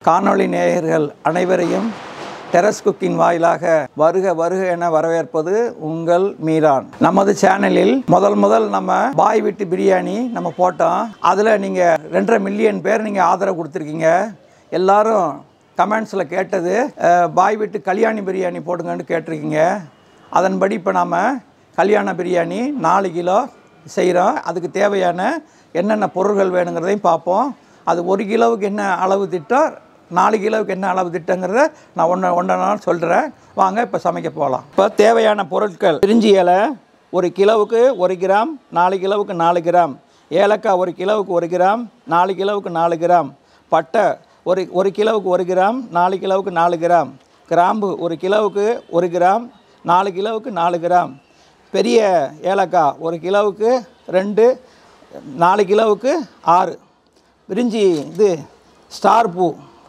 காணொளி நேயர்கள் அனைவரையும் டெரஸ் குக்கிங் வாயிலாக வருக வருக என வரவேற்பது உங்கள் மீரான் நமது சேனலில் முதல் முதல் நம்ம பாய் வீட்டு பிரியாணி நம்ம போட்டோம் அதில் நீங்கள் ரெண்டரை மில்லியன் பேர் நீங்கள் ஆதரவு கொடுத்துருக்கீங்க எல்லாரும் கமெண்ட்ஸில் கேட்டது அஹ், பாய் வீட்டு கல்யாணி பிரியாணி போடுங்கன்னு கேட்டிருக்கீங்க அதன்படி இப்போ நாம் கல்யாண பிரியாணி நாலு கிலோ செய்கிறோம் அதுக்கு தேவையான என்னென்ன பொருள்கள் வேணுங்கிறதையும் பார்ப்போம் அது ஒரு கிலோவுக்கு என்ன அளவு திட்டம் நாலு கிலோவுக்கு என்ன அளவு திட்டங்கிறத நான் ஒன்று ஒன்று நாள் சொல்கிறேன் வாங்க இப்போ சமைக்க போகலாம் இப்போ தேவையான பொருட்கள் பிரிஞ்சி இலை ஒரு கிலோவுக்கு ஒரு கிராம் நாலு கிலோவுக்கு நாலு கிராம் ஏலக்காய் ஒரு கிலோவுக்கு ஒரு கிராம் நாலு கிலோவுக்கு நாலு கிராம் பட்டை ஒரு ஒரு கிலோவுக்கு ஒரு கிராம் நாலு கிலோவுக்கு நாலு கிராம் கிராம்பு ஒரு கிலோவுக்கு ஒரு கிராம் நாலு கிலோவுக்கு நாலு கிராம் பெரிய ஏலக்காய் ஒரு கிலோவுக்கு ரெண்டு நாலு கிலோவுக்கு ஆறு பிரிஞ்சி இது ஸ்டார் பூ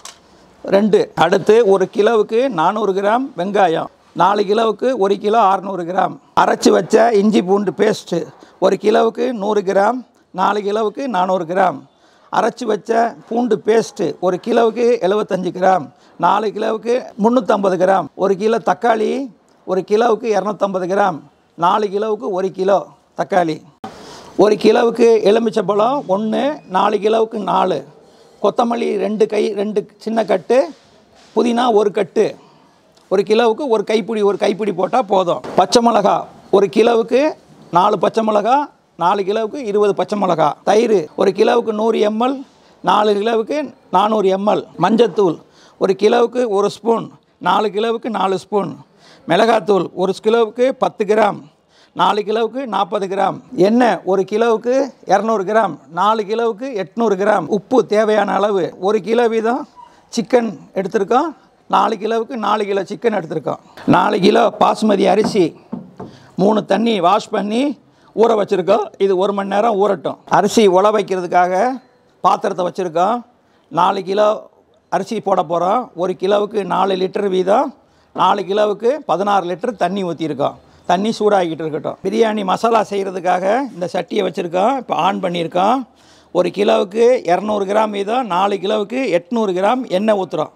ரெண்டு அடுத்து ஒரு கிலோவுக்கு நானூறு கிராம் வெங்காயம் நாலு கிலோவுக்கு ஒரு கிலோ அறநூறு கிராம் அரைச்சி வச்ச இஞ்சி பூண்டு பேஸ்ட்டு ஒரு கிலோவுக்கு நூறு கிராம் நாலு கிலோவுக்கு நானூறு கிராம் அரைச்சி வச்ச பூண்டு பேஸ்ட்டு ஒரு கிலோவுக்கு எழுபத்தஞ்சு கிராம் நாலு கிலோவுக்கு முந்நூற்றம்பது கிராம் ஒரு கிலோ தக்காளி ஒரு கிலோவுக்கு இரநூத்தம்பது கிராம் நாலு கிலோவுக்கு ஒரு கிலோ தக்காளி ஒரு கிலோவுக்கு எலுமிச்சப்பழம் ஒன்று நாலு கிலோவுக்கு நாலு கொத்தமல்லி ரெண்டு கை ரெண்டு சின்ன கட்டு புதினா ஒரு கட்டு ஒரு கிலோவுக்கு ஒரு கைப்பிடி ஒரு கைப்பிடி போட்டால் போதும் பச்சை மிளகா ஒரு கிலோவுக்கு நாலு பச்சை மிளகா நாலு கிலோவுக்கு இருபது பச்சை மிளகா தயிர் ஒரு கிலோவுக்கு நூறு எம்எல் நாலு கிலோவுக்கு நானூறு எம்எல் மஞ்சத்தூள் ஒரு கிலோவுக்கு ஒரு ஸ்பூன் நாலு கிலோவுக்கு நாலு ஸ்பூன் மிளகாத்தூள் ஒரு கிலோவுக்கு பத்து கிராம் நாலு கிலோவுக்கு நாற்பது கிராம் எண்ணெய் ஒரு கிலோவுக்கு இரநூறு கிராம் நாலு கிலோவுக்கு எட்நூறு கிராம் உப்பு தேவையான அளவு ஒரு கிலோ வீதம் சிக்கன் எடுத்திருக்கோம் நாலு கிலோவுக்கு நாலு கிலோ சிக்கன் எடுத்திருக்கோம் நாலு கிலோ பாசுமதி அரிசி மூணு தண்ணி வாஷ் பண்ணி ஊற வச்சுருக்கோம் இது ஒரு மணி நேரம் ஊறட்டும் அரிசி உல வைக்கிறதுக்காக பாத்திரத்தை வச்சுருக்கோம் நாலு கிலோ அரிசி போட போகிறோம் ஒரு கிலோவுக்கு நாலு லிட்டர் வீதம் நாலு கிலோவுக்கு பதினாறு லிட்டர் தண்ணி ஊற்றிருக்கோம் தண்ணி சூடாகிக்கிட்டு இருக்கட்டும் பிரியாணி மசாலா செய்கிறதுக்காக இந்த சட்டியை வச்சுருக்கோம் இப்போ ஆன் பண்ணியிருக்கோம் ஒரு கிலோவுக்கு இரநூறு கிராம் வீதம் நாலு கிலோவுக்கு எட்நூறு கிராம் எண்ணெய் ஊற்றுறோம்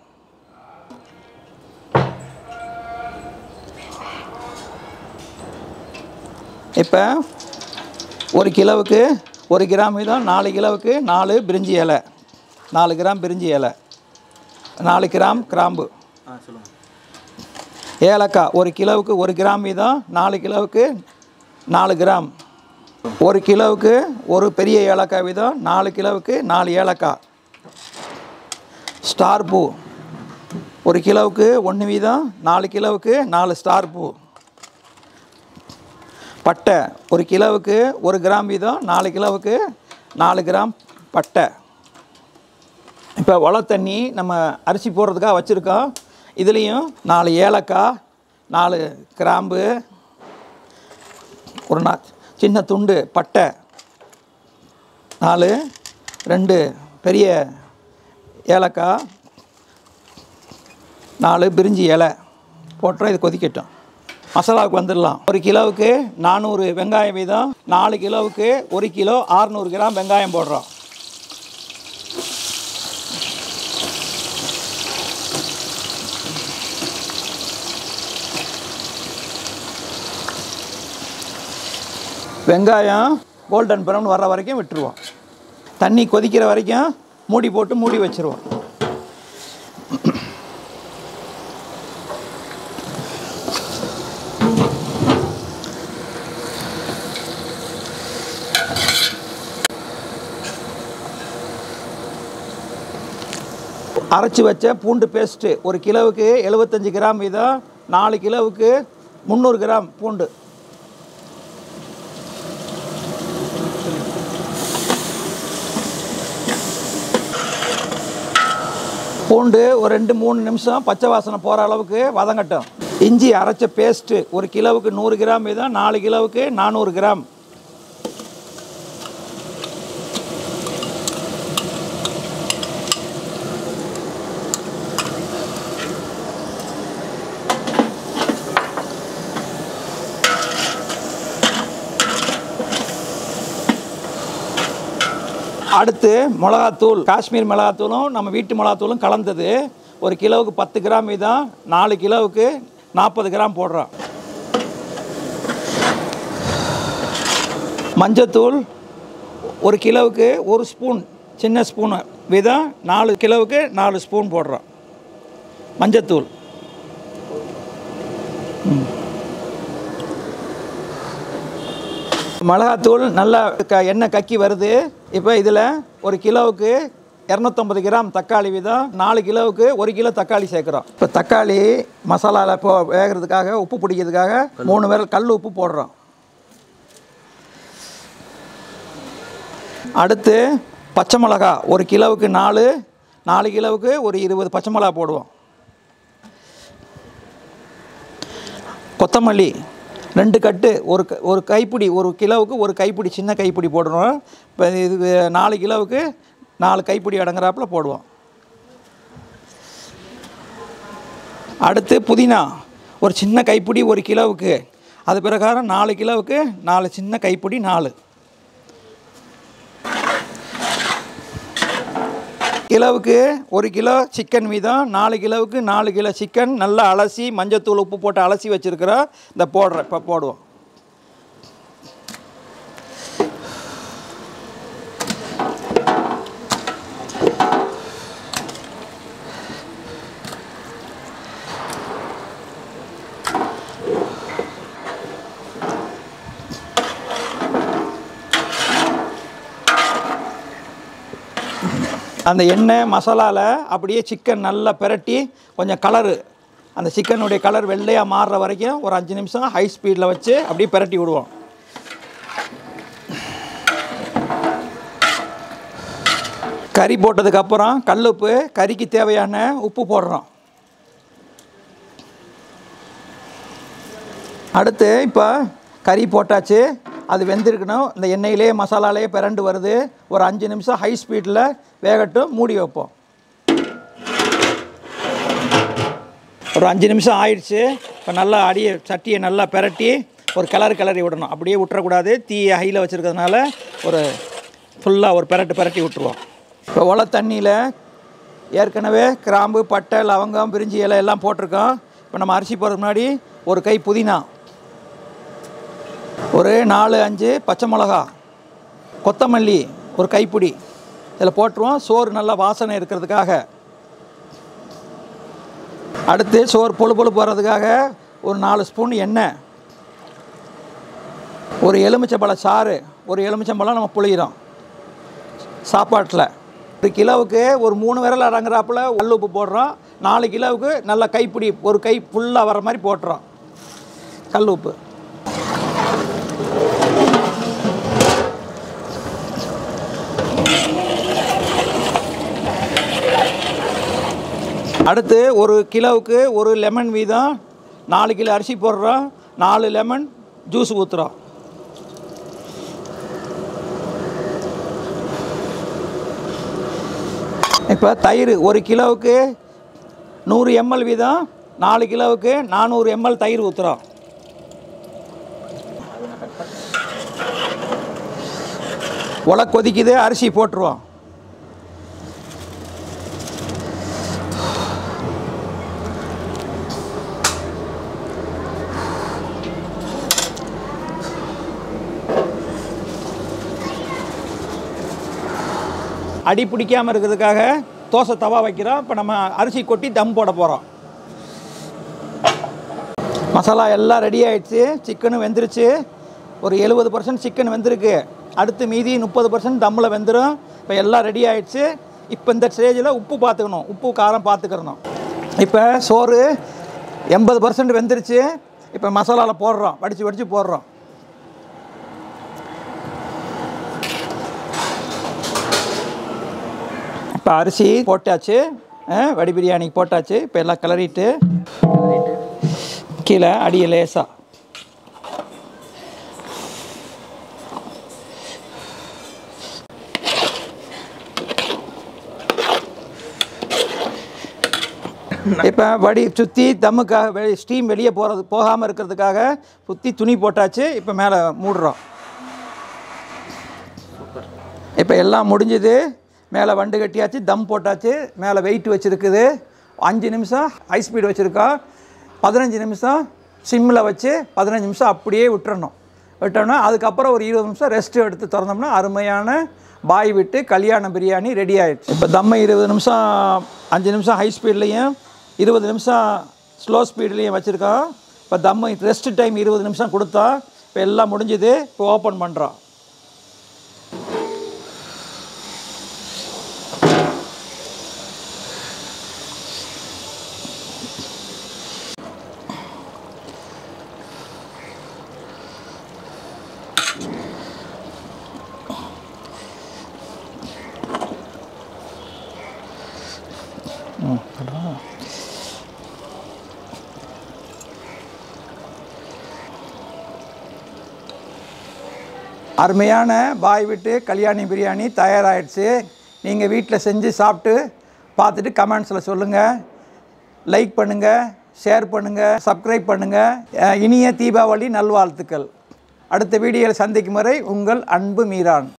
இப்போ ஒரு கிலோவுக்கு ஒரு கிராம் வீதம் நாலு கிலோவுக்கு நாலு பிரிஞ்சி இலை நாலு கிராம் பிரிஞ்சி இலை நாலு கிராம் கிராம்பு ஏலக்காய் ஒரு கிலோவுக்கு ஒரு கிராம் வீதம் நாலு கிலோவுக்கு நாலு கிராம் ஒரு கிலோவுக்கு ஒரு பெரிய ஏலக்காய் வீதம் நாலு கிலோவுக்கு நாலு ஏலக்காய் ஸ்டார் பூ ஒரு கிலோவுக்கு ஒன்று வீதம் நாலு கிலோவுக்கு நாலு ஸ்டார் பூ பட்டை ஒரு கிலோவுக்கு ஒரு கிராம் வீதம் நாலு கிலோவுக்கு நாலு கிராம் பட்டை இப்போ உல தண்ணி நம்ம அரிசி போடுறதுக்காக வச்சுருக்கோம் இதுலேயும் நாலு ஏலக்காய் நாலு கிராம்பு ஒரு நா சின்ன துண்டு பட்டை நாலு ரெண்டு பெரிய ஏலக்காய் நாலு பிரிஞ்சி இலை போட்டுறோம் இது கொதிக்கட்டும் மசாலாவுக்கு வந்துடலாம் ஒரு கிலோவுக்கு நானூறு வெங்காயம் வீதம் நாலு கிலோவுக்கு ஒரு கிலோ ஆறுநூறு கிராம் வெங்காயம் போடுறோம் வெங்காயம் கோல்டன் ப்ரௌன் வர்ற வரைக்கும் விட்டுருவோம் தண்ணி கொதிக்கிற வரைக்கும் மூடி போட்டு மூடி வச்சுருவோம் அரைச்சி வச்ச பூண்டு பேஸ்ட்டு ஒரு கிலோவுக்கு எழுபத்தஞ்சு கிராம் வீதம் நாலு கிலோவுக்கு முந்நூறு கிராம் பூண்டு பூண்டு ஒரு ரெண்டு மூணு நிமிஷம் பச்சை வாசனை போகிற அளவுக்கு வதங்கட்டும் இஞ்சி அரைச்ச பேஸ்ட்டு ஒரு கிலோவுக்கு நூறு கிராம் வீதம் நாலு கிலோவுக்கு நானூறு கிராம் அடுத்து மிளகாத்தூள் காஷ்மீர் மிளகாத்தூளும் நம்ம வீட்டு மிளகாத்தூளும் கலந்தது ஒரு கிலோவுக்கு பத்து கிராம் வீதம் நாலு கிலோவுக்கு நாற்பது கிராம் போடுறோம் மஞ்சத்தூள் ஒரு கிலோவுக்கு ஒரு ஸ்பூன் சின்ன ஸ்பூனு வீதம் நாலு கிலோவுக்கு நாலு ஸ்பூன் போடுறோம் மஞ்சத்தூள் ம். மிளகாத்தூள் நல்லா க எண்ணெய் கக்கி வருது இப்போ இதில் ஒரு கிலோவுக்கு இரநூத்தம்பது கிராம் தக்காளி வீதம் நாலு கிலோவுக்கு ஒரு கிலோ தக்காளி சேர்க்குறோம் இப்போ தக்காளி மசாலாவில் இப்போ வேகிறதுக்காக உப்பு பிடிக்கிறதுக்காக மூணு விரல் கல் உப்பு போடுறோம் அடுத்து பச்சை மிளகா ஒரு கிலோவுக்கு நாலு நாலு கிலோவுக்கு ஒரு இருபது பச்சை மிளகா போடுவோம் கொத்தமல்லி ரெண்டு கட்டு ஒரு க- ஒரு கைப்பிடி ஒரு கிலோவுக்கு ஒரு கைப்பிடி சின்ன கைப்பிடி போடுறோம் இப்போ இது நாலு கிலோவுக்கு நாலு கைப்பிடி அடங்குறாப்புல போடுவோம் அடுத்து புதினா ஒரு சின்ன கைப்பிடி ஒரு கிலோவுக்கு அது பிரகாரம் நாலு கிலோவுக்கு நாலு சின்ன கைப்பிடி நாலு கிலோவுக்கு ஒரு கிலோ சிக்கன் வீதம் நாலு கிலோவுக்கு நாலு கிலோ சிக்கன் நல்லா அலசி மஞ்சத்தூள் உப்பு போட்டு அலசி வச்சுருக்கிறோம் இந்த போடுறேன் இப்போ போடுவோம் அந்த எண்ணெய் மசாலாவில் அப்படியே சிக்கன் நல்லா பிரட்டி கொஞ்சம் கலரு அந்த சிக்கனுடைய கலர் வெள்ளையாக மாறுற வரைக்கும் ஒரு அஞ்சு நிமிஷம் ஹை ஸ்பீடில் வச்சு அப்படியே பிரட்டி விடுவோம் கறி போட்டதுக்கப்புறம் கல்லுப்பு கறிக்கு தேவையான உப்பு போடுறோம் அடுத்து இப்போ கறி போட்டாச்சு அது வெந்திருக்கணும் இந்த எண்ணெயிலே மசாலாலே பிறண்டு வருது ஒரு அஞ்சு நிமிஷம் ஹை ஸ்பீடில் வேகட்டும் மூடி வைப்போம் ஒரு அஞ்சு நிமிஷம் ஆயிடுச்சு இப்போ நல்லா அடியை சட்டியை நல்லா பிரட்டி ஒரு கிளறு கிளறி விடணும் அப்படியே விட்டுறக்கூடாது தீயை ஹையில் வச்சுருக்கிறதுனால ஒரு ஃபுல்லாக ஒரு பிரட்டு பிரட்டி விட்டுருவோம் இப்போ ஒலை தண்ணியில் ஏற்கனவே கிராம்பு பட்டை லவங்கம் பிரிஞ்சி இலை எல்லாம் போட்டிருக்கோம் இப்போ நம்ம அரிசி போடுறதுக்கு முன்னாடி ஒரு கை புதினா ஒரு நாலு அஞ்சு பச்சை மிளகா கொத்தமல்லி ஒரு கைப்பிடி இதில் போட்டுருவோம் சோறு நல்லா வாசனை இருக்கிறதுக்காக அடுத்து சோறு பொழு பொழு போகிறதுக்காக ஒரு நாலு ஸ்பூன் எண்ணெய் ஒரு எலுமிச்சம்பழ சாறு ஒரு எலுமிச்சம்பழம் நம்ம புளிகிறோம் சாப்பாட்டில் ஒரு கிலோவுக்கு ஒரு மூணு விரல் அடங்குறாப்புல கல் உப்பு போடுறோம் நாலு கிலோவுக்கு நல்லா கைப்பிடி ஒரு கை ஃபுல்லாக வர மாதிரி போட்டுறோம் கல் உப்பு அடுத்து ஒரு கிலோவுக்கு ஒரு லெமன் வீதம் நாலு கிலோ அரிசி போடுறோம் நாலு லெமன் ஜூஸ் ஊற்றுறோம் இப்போ தயிர் ஒரு கிலோவுக்கு நூறு எம்எல் வீதம் நாலு கிலோவுக்கு நானூறு எம்எல் தயிர் ஊற்றுறோம் உலை கொதிக்குது அரிசி போட்டுருவோம் அடி பிடிக்காமல் இருக்கிறதுக்காக தோசை தவா வைக்கிறோம் இப்போ நம்ம அரிசி கொட்டி தம் போட போகிறோம் மசாலா எல்லாம் ரெடி ஆயிடுச்சு சிக்கனும் வெந்துருச்சு ஒரு எழுபது பர்சன்ட் சிக்கன் வெந்திருக்கு அடுத்து மீதி முப்பது பர்சன்ட் தம்மில் வெந்துடும் இப்போ எல்லாம் ரெடி ஆயிடுச்சு இப்போ இந்த ஸ்டேஜில் உப்பு பார்த்துக்கணும் உப்பு காரம் பார்த்துக்கிறணும் இப்போ சோறு எண்பது பர்சன்ட் வெந்துருச்சு இப்போ மசாலாவில் போடுறோம் வடித்து வடித்து போடுறோம் இப்போ அரிசி போட்டாச்சு அஹ், வடி பிரியாணிக்கு போட்டாச்சு இப்போ எல்லாம் கிளறிட்டு கீழே அடியை லேசா இப்போ வடி சுற்றி தம்முக்காக வெ ஸ்டீம் வெளியே போகிறது போகாமல் இருக்கிறதுக்காக சுற்றி துணி போட்டாச்சு இப்போ மேலே மூடுறோம் இப்போ எல்லாம் முடிஞ்சுது மேலே வண்டு கட்டியாச்சு தம் போட்டாச்சு மேலே வெயிட் வச்சுருக்குது அஞ்சு நிமிஷம் ஹை ஸ்பீடு வச்சுருக்கோம் பதினஞ்சு நிமிஷம் சிம்மில் வச்சு பதினஞ்சு நிமிஷம் அப்படியே விட்டுறணும் விட்டோம்னா அதுக்கப்புறம் ஒரு இருபது நிமிஷம் ரெஸ்ட் எடுத்து திறந்தோம்னா அருமையான பாய் விட்டு கல்யாண பிரியாணி ரெடி ஆயிடுச்சு இப்போ தம்மை இருபது நிமிஷம் அஞ்சு நிமிஷம் ஹை ஸ்பீட்லேயும் இருபது நிமிஷம் ஸ்லோ ஸ்பீட்லேயும் வச்சுருக்கோம் இப்போ தம்மை ரெஸ்ட் டைம் இருபது நிமிஷம் கொடுத்தோம் இப்போ எல்லாம் முடிஞ்சுது இப்போ ஓப்பன் பண்ணுறோம் அருமையான பாய் விட்டு கல்யாணி பிரியாணி தயாராகிடுச்சு நீங்கள் வீட்டில் செஞ்சு சாப்பிட்டு பார்த்துட்டு கமெண்ட்ஸில் சொல்லுங்கள் லைக் பண்ணுங்கள் ஷேர் பண்ணுங்கள் சப்ஸ்கிரைப் பண்ணுங்கள் இனிய தீபாவளி நல்வாழ்த்துக்கள் அடுத்த வீடியோவில் சந்திக்கும் வரை உங்கள் அன்பு மீரான்